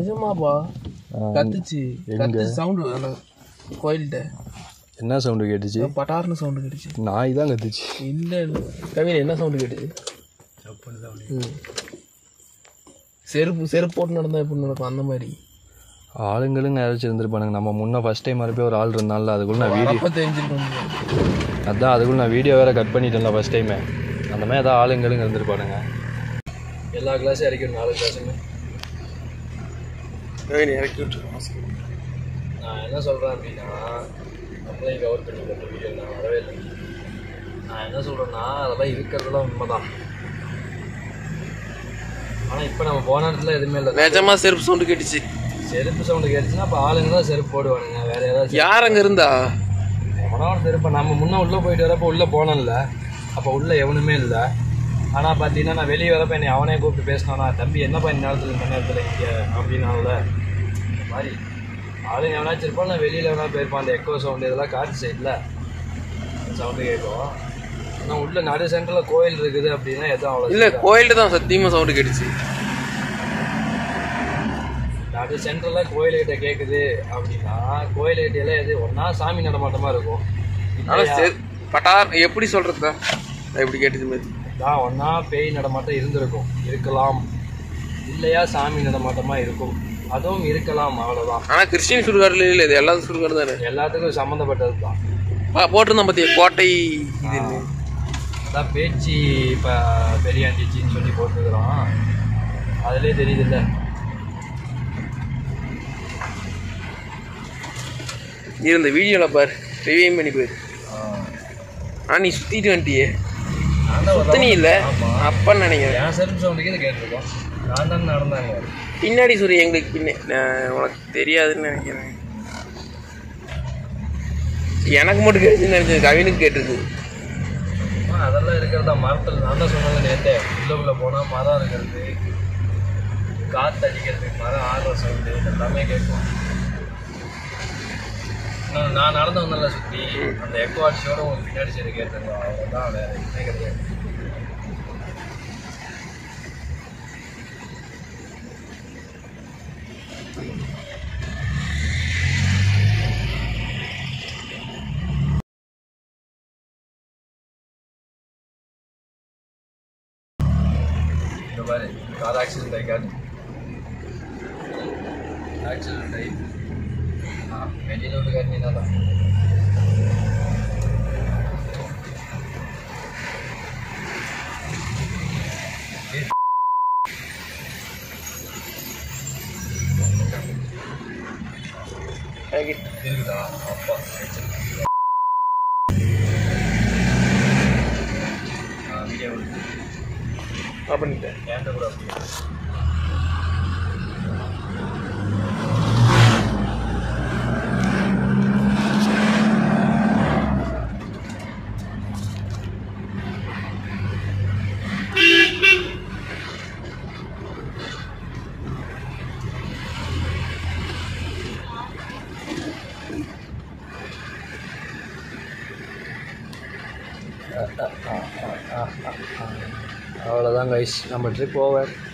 நிஜமாப்பா கத்துச்சு கத்து சவுண்டு கோயில்கிட்ட என்ன சவுண்டு கேட்டுச்சு பட்டார்னு சவுண்டு கேட்டுச்சு நாய் தான் கத்துச்சு இல்லை இல்லை கவின் என்ன சவுண்டு கேட்டுச்சு ம். செருப்பு செருப்பு போட்டு நடந்தா எப்படி நடக்கும் அந்த மாதிரி ஆளுங்களும் யாராச்சும் இருந்திருப்பானுங்க நம்ம முன்ன ஃபர்ஸ்ட் டைம் வரப்போ ஒரு ஆள் இருந்தால அதுக்குள்ள நான் வீடியோ அப்போ தெரிஞ்சிருக்கோம் அதான் அதுக்குள்ள நான் வீடியோ வேற கட் பண்ணிட்டேன்ல ஃபர்ஸ்ட் டைமே அந்த மாதிரி ஏதாவது ஆளுங்களும் இருந்திருப்பானுங்க எல்லா கிளாஸும் இறக்கி நாலு கிளாஸுமே கவின் இறக்கி விட்டுருக்கோம் நான் என்ன சொல்கிறேன் அப்படின்னா நம்மளே கவர் பண்ணி இந்த வீடியோ நான் வரவே இல்லை நான் என்ன சொல்கிறேன்னா அதெல்லாம் இருக்கிறதுலாம் உண்மைதான் ஆனால் இப்போ நம்ம போன இடத்துல எதுவுமே இல்லை நிஜமா செருப்பு சவுண்டு கேட்டுச்சு செருப்பு சவுண்டு கேட்டுச்சுன்னா அப்போ ஆளுங்க தான் செருப்பு போடுவானுங்க வேற ஏதாவது யார் அங்க இருந்தா எவனோ ஒரு செருப்பை நம்ம முன்னே உள்ளே போயிட்டு வரப்போ உள்ளே போனோம்ல அப்போ உள்ளே எவனுமே இல்லை ஆனால் பார்த்தீங்கன்னா நான் வெளியே வரப்போ என்னை அவனே கூப்பிட்டு பேசினானா தம்பி என்னப்பா இந்த நேரத்தில் இந்த நேரத்தில் இங்கே அப்படின்னால இந்த மாதிரி ஆளுங்க எவனாச்சும் இருப்பான் நான் வெளியில் எவனா போயிருப்பான் அந்த எக்கோ சவுண்டு இதெல்லாம் காற்று சைடில் சவுண்டு கேட்கும் ஆனால் உள்ள நடு சென்டரில் கோயில் இருக்குது அப்படின்னா எதுவும் அவ்வளோ இல்ல கோயில்ல தான் சத்தியமா சவுண்டு கேட்டுச்சு நடு சென்டரில் கோயில்கிட்ட கேட்குது அப்படின்னா கோயில்கிட்ட எது ஒன்றா சாமி நடமாட்டமாக இருக்கும் ஆனா செ- பட்டார் எப்படி சொல்றது எப்படி கேட்டுச்சு மாதிரி தான் ஒன்றா பேய் நடமாட்டம் இருந்திருக்கும் இருக்கலாம் இல்லையா சாமி நடமாட்டமாக இருக்கும் அதுவும் இருக்கலாம் அவ்வளோதான் ஆனா கிறிஸ்டின் சுடுகாடுல இல்ல இது எல்லா சுடுகாடு தானே எல்லாத்துக்கும் சம்மந்தப்பட்டது தான் பா- போட்டிருந்தான் பாத்தியா கோட்டை இதுன்னு அதான் பேச்சு இப்போ பெரியாண்டிச்சின்னு சொல்லி போட்டுக்கிறோம் அதுலேயே தெரியுதுல்ல இருந்த வீடியோல பாரு ரிவியூ பண்ணி போயிரு ஆ நீ சுத்திட்டு வந்துட்டியே சுத்தனி இல்ல அப்பன்னு நினைக்கிறேன் என் செருப்பு சவுண்டுக்கே இது கேட்டிருக்கோம் நான் தான் நடந்தாங்க பின்னாடி சூரிய எங்களுக்கு பின்ன நான் உனக்கு தெரியாதுன்னு நினைக்கிறேன் எனக்கு மட்டும் கேட்டுச்சுன்னு நினைச்சேன் கவினுக்கு கேட்டிருக்கு ஆ, அதெல்லாம் இருக்கிறதா மரத்தில் நான் தான் சொன்னது நேற்றே உள்ளுக்குள்ளே போனால் மரம் இருக்கிறது காற்று அடிக்கிறது மரம் ஆடுற சவுண்டு எல்லாமே கேட்கும் இன்னும் நான் நடந்து வந்தேன்ல சுற்றி அந்த எக்கோ அடிச்சோட உங்களுக்கு பின்னாடி சரி கேட்டுருங்க அவ்வளோதான் வேறு எதுவுமே கிடையாது இந்த மாதிரி கார் ஆக்சிடென்ட் ஆகிக்காது ஆக்சிடென்ட் ஆகி ஆ வெளியில் விட்டு காட்டினா தான் இருக்குதா அப்பா வீடியோ பண்ணிட்டேன் ஏன்ட்ட கூட அப்படியே அவ்வளோதான் கைஸ் நம்ம ட்ரிப் ஓவர்